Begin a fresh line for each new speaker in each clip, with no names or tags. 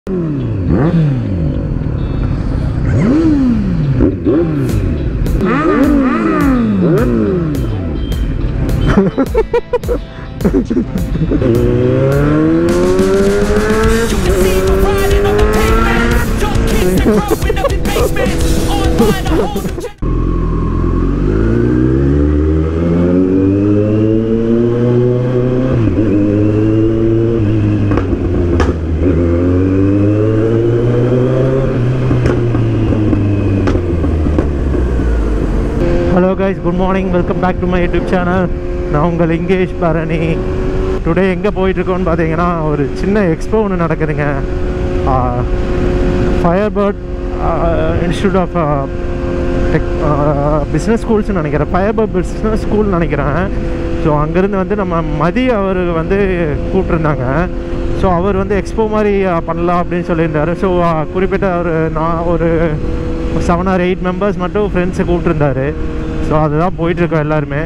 You can see the riding on the pavement. Young kids that growing up in basements. Online, a whole new gen-
hello guys good morning welcome back to my YouTube channel நான் உங்கள் Lingesh Bharani today எங்கே போயிட்டுருக்கோன்னு பார்த்தீங்கன்னா ஒரு சின்ன expo ஒன்று நடக்குதுங்க Fire Bird Institute of Tech Business ஸ்கூல்ஸ்னு நினைக்கிறேன் ஃபயர் பேர்ட் பிஸ்னஸ் ஸ்கூல் நினைக்கிறேன் ஸோ அங்கேருந்து வந்து நம்ம மதி அவர் வந்து கூப்பிட்ருந்தாங்க ஸோ அவர் வந்து எக்ஸ்போ மாதிரி அஹ், பண்ணலாம் அப்படின்னு சொல்லியிருந்தாரு ஸோ குறிப்பிட்ட ஒரு நான் ஒரு செவன் ஆர் எயிட் மெம்பர்ஸ் மட்டும் ஃப்ரெண்ட்ஸை கூப்பிட்ருந்தாரு ஸோ அதுதான் போயிட்டுருக்கோம் எல்லாருமே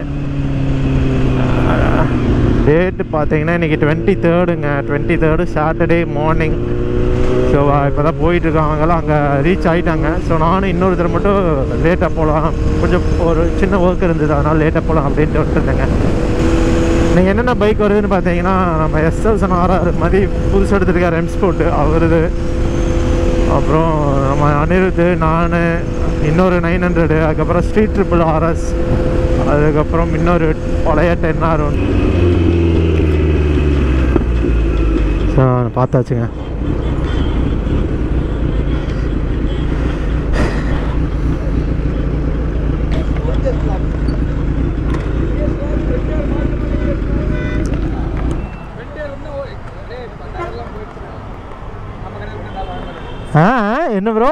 டேட்டு பார்த்தீங்கன்னா இன்றைக்கி டுவெண்ட்டி தேர்டுங்க twenty third Saturday morning so இப்போ தான் போயிட்டுருக்கோம் அவங்கெல்லாம் அங்கே ரீச் ஆகிட்டாங்க ஸோ நானும் இன்னொருத்தர் மட்டும் லேட்டாக போகலாம் கொஞ்சம் ஒரு சின்ன ஒர்க் இருந்தது அதனால் லேட்டாக போகலாம் அப்படின்ட்டு விட்டுருந்தேங்க நீங்கள் என்னென்ன பைக் வருதுன்னு பார்த்தீங்கன்னா நம்ம எஸ் தௌசண்ட் ஆர்ஆர் மாதிரி புதுசு எடுத்துருக்கார் எம் ஸ்போர்ட்டு அவருது அப்புறம் நம்ம அனிருத்து நான் இன்னொரு நைன் ஹண்ட்ரடு அதுக்கப்புறம் ஸ்ட்ரீட் ட்ரிபிள் ஆர்எஸ் அதுக்கப்புறம் இன்னொரு பழைய டென் ஆர் ஒன் பார்த்தாச்சுங்க ஆ ஆ, என்ன ப்ரோ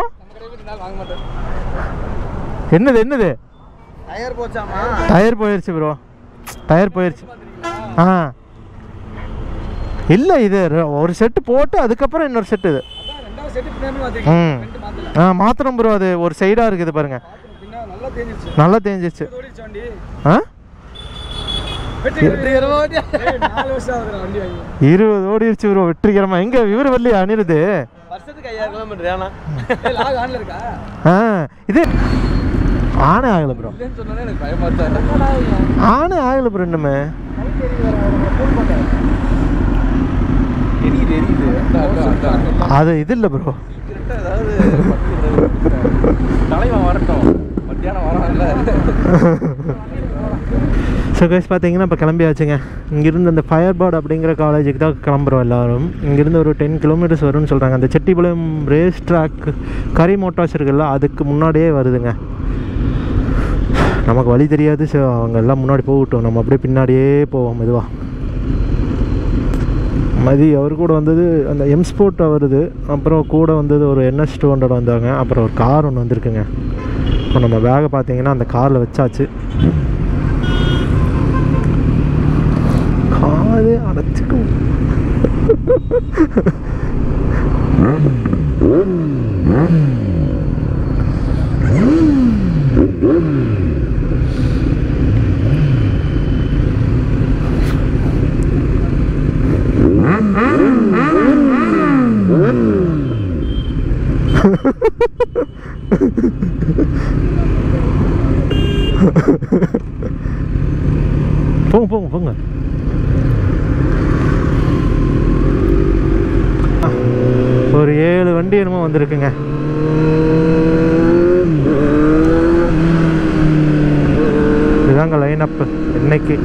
என்னது என்னது
டயர் போச்சாமா
டயர் போயிடுச்சு ப்ரோ டயர் போயிடுச்சு ஆ இல்லை இது ர- ஒரு செட்டு போட்டு அதுக்கப்புறம் இன்னொரு செட்டு இது
ரெண்டாவது செட்டு பின்னாடி
ம்
மாத்திருக்கேன் மாத்தல
ஆ மாத்திரம் ப்ரோ அது ஒரு சைடாக இருக்குது பாருங்க
பின்னா நல்லா தேஞ்சிருச்சு
நல்லா தேஞ்சிச்சு
ஓடிச்சு வண்டி
ஆ
வெற்றி நாலு வருஷம் ஆகுதுடா வண்டி வாங்கி
இருபது ஓடிடுச்சு ப்ரோ வெற்றிகரமா எங்க இவர் வரலையா அனிருது
வருஷத்துக்கு ஐயாயிரம் கிலோமீட்டர் ஏன்னா லாக் ஆன்ல இருக்கா
ஆ இது ஆனே ஆகலை ப்ரோ
இல்லைன்னு சொன்னாலே எனக்கு பயமா தான்
ஆனே ஆகலை ப்ரோ இன்னுமே
எரியுது எரியுது
அது இது இல்லை ப்ரோ
ஏதாவது தலைவன் வரட்டும் மத்தியானம் வரான்ல
ஸோ கைஸ் பார்த்தீங்கன்னா இப்போ கிளம்பியாச்சுங்க இங்கேருந்து அந்த ஃபயர் பேர்ட் அப்படிங்கிற காலேஜுக்கு தான் கிளம்புறோம் எல்லாரும் இங்கேருந்து ஒரு டென் கிலோமீட்டர்ஸ் வரும்னு சொல்கிறாங்க அந்த Chettipalayam race track Kari Motors இருக்குல்ல அதுக்கு முன்னாடியே வருதுங்க நமக்கு வழி தெரியாது ஸோ அவங்க எல்லாம் முன்னாடி போகட்டும் நம்ம அப்படியே பின்னாடியே போவோம் மெதுவாக மதி அவர் கூட வந்தது அந்த எம் ஸ்போர்ட் வருது அப்புறம் கூட வந்தது ஒரு என்எஸ் டூ ஹண்ட்ரட் வந்தாங்க அப்புறம் ஒரு கார் ஒன்று வந்திருக்குங்க இப்போ நம்ம பேகை பார்த்தீங்கன்னா அந்த காரில் வச்சாச்சு காது அடைச்சிக்கும் போங்க போங்க போங்க ஒரு ஏழு வண்டி என்னமோ வந்திருக்குங்க இதுதாங்க லைன் அப் இன்னைக்கு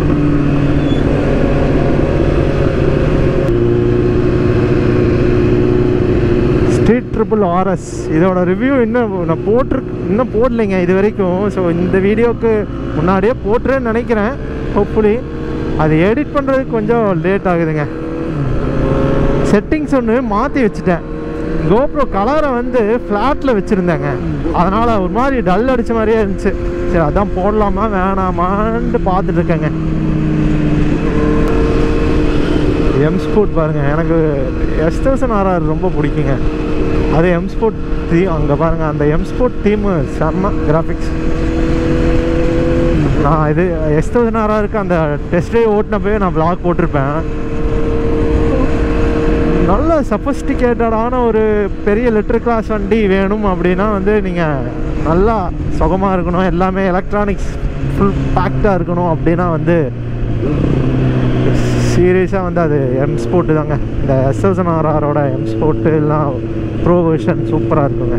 ஸ்ட்ரீட் ட்ரிபிள் ஆர்எஸ் இதோட ரிவ்யூ இன்னும் நான் போட்டிருக்கு இன்னும் போடலைங்க இது வரைக்கும் ஸோ இந்த வீடியோக்கு முன்னாடியே போட்டுறேன்னு நினைக்கிறேன் ஹோப்ஃபுல்லி அது எடிட் பண்ணுறதுக்கு கொஞ்சம் லேட் ஆகுதுங்க செட்டிங்ஸ் ஒன்று மாற்றி வச்சுட்டேன் கோப்ரோ கலரை வந்து ஃப்ளாட்டில் வச்சுருந்தேங்க அதனால் ஒரு மாதிரி டல் அடித்த மாதிரியே இருந்துச்சு சரி அதான் போடலாமா வேணாமான்ட்டு பார்த்துட்டு இருக்கேங்க எம் ஸ்போர்ட் பாருங்கள் எனக்கு எஸ் தௌசண்ட் ஆர்ஆர் ரொம்ப பிடிக்குங்க அது எம் ஸ்போர்ட் தீம் அங்கே பாருங்கள் அந்த எம் ஸ்போர்ட் தீமு செம்ம கிராஃபிக்ஸ் நான் இது எஸ் தௌசண்ட் ஆர்ஆருக்கு அந்த டெஸ்ட் ட்ரைவ் ஓட்டினப்பவே நான் vlog போட்டிருப்பேன் நல்ல சஃபஸ்டிகேட்டடான ஒரு பெரிய லிட்டர் கிளாஸ் வண்டி வேணும் அப்படின்னா வந்து நீங்கள் நல்லா சுகமாக இருக்கணும் எல்லாமே எலக்ட்ரானிக்ஸ் ஃபுல் பேக்டாக இருக்கணும் அப்படின்னா வந்து சீரியஸாக வந்து அது எம் ஸ்போர்ட்டு தாங்க இந்த எஸ்எஸ்என் ஆர்ஆரோட எம் ஸ்போர்ட்டு எல்லாம் ப்ரோ வெர்ஷன் சூப்பராக இருக்குங்க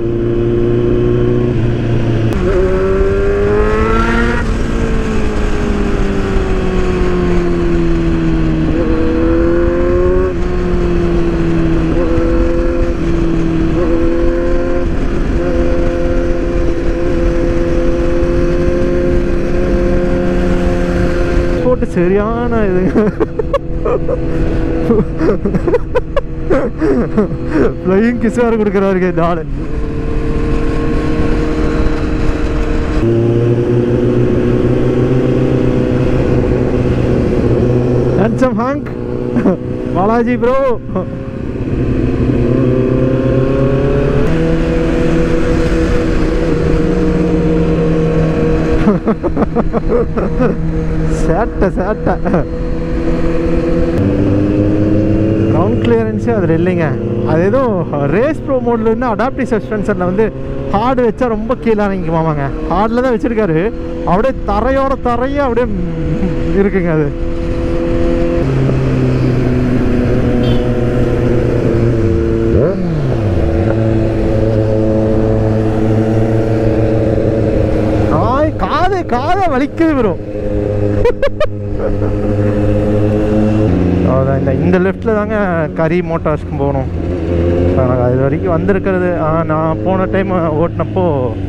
போட்டு சரியான இதுங்க ஃப்ளையிங் கிஸ் வேறு கொடுக்குறாருங்க இந்த ஆளு ஹேண்ட்ஸம் ஹாங்க் பாலாஜி ப்ரோ சேட்டை சேட்டை கிரவுண்ட் கிளியரன்ஸே அதில் இல்லைங்க அது ஏதோ ரேஸ் ப்ரோ மோட்லேருந்து அடாப்டிவ் சஸ்பென்ஷனில் வந்து ஹார்டு வச்சா ரொம்ப கீழே இறங்கிக்குமாமாங்க ஹார்டில் தான் வச்சுருக்காரு அப்படியே தரையோட தரையே அப்படியே ம், இருக்குங்க அது ஆய் காது காதை வலிக்குது வரும் அதான் இந்த இந்த லெஃப்ட்டில் தாங்க கரி மோட்டார்ஸ்க்கு போகணும் எனக்கு அது வரைக்கும் வந்திருக்கிறது ஆ, நான் போன டைம் ஓட்டினப்போ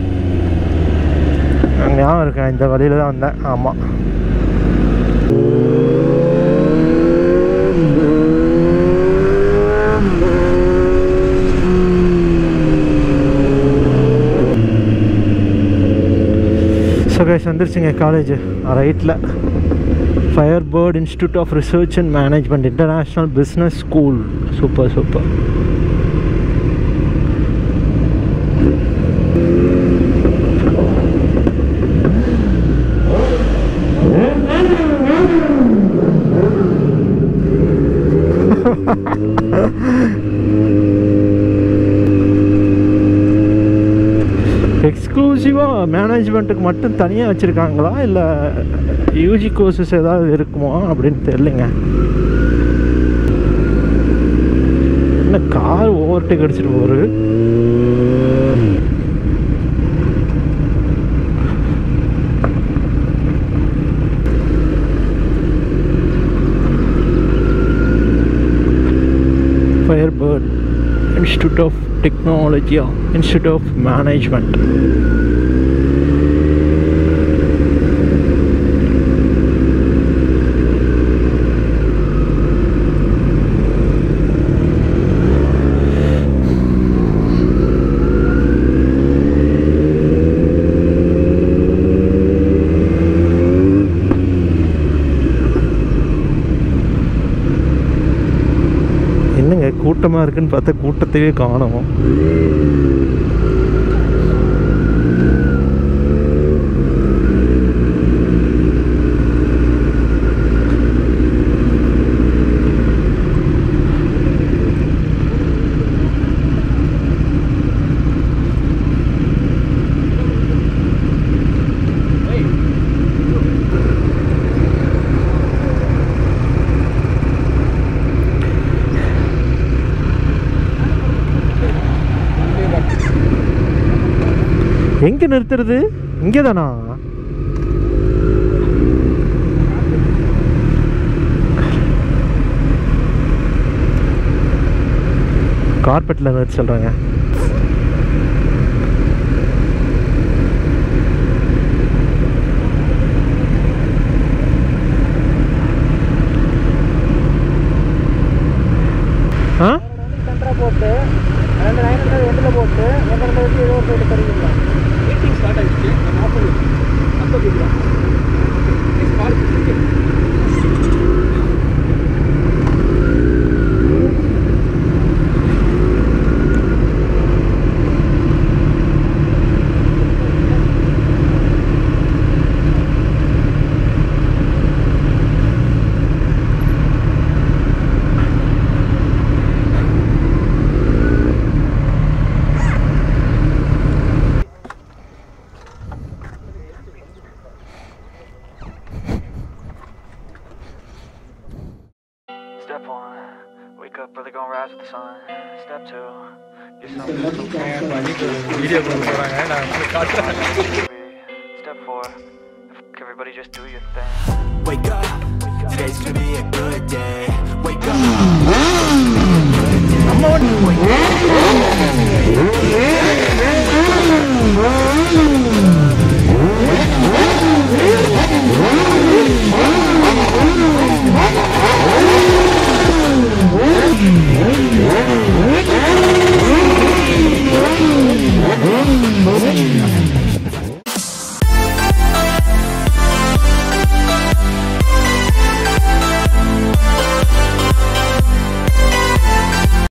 ஞாபகம் இருக்கேன் இந்த வழியில் தான் வந்தேன் ஆமாம் ஸோ கைஸ் வந்துருச்சுங்க காலேஜ் ரைட்டில் Fire Bird Institute of Research and Management International Business School super super எக்ஸ்க்ளூசிவாக மேனேஜ்மெண்ட்டுக்கு மட்டும் தனியாக வச்சுருக்காங்களா இல்லை யூஜி கோர்சஸ் ஏதாவது இருக்குமா அப்படின்னு தெரியலைங்க என்ன கார் ஓவர்டேக் அடிச்சிட்டு போகுது ஃபயர் பேர்ட் இன்ஸ்டியூட் ஆஃப் டெக்னாலஜியா இன்ஸ்டியூட் ஆஃப் மேனேஜ்மெண்ட் என்னங்க கூட்டமாக இருக்குன்னு பார்த்தா கூட்டத்தையே காணோம் எங்கே நிறுத்துறது இங்கே தானா கார்பெட்டில் நிறுத்த சொல்கிறாங்க ஆ
சென்டரா போட்டு ரெண்டு நைன் ஹண்ட்ரட் எண்டில் போட்டு எந்த ரெண்டு வச்சு ஏதோ ஒரு சைடு தருவீங்களா மீட்டிங் ஸ்டார்ட் ஆகிடுச்சு நான் ஆஃப் பண்ணி அப்போ கேட்குறேன் கால்
Step two, get some
video கொண்டு போகிறாங்க நான் உங்களுக்கு காட்டுறேன்
three. Step four, f- everybody just do your thing.
Wake up, today's gonna be a good day. Wake up.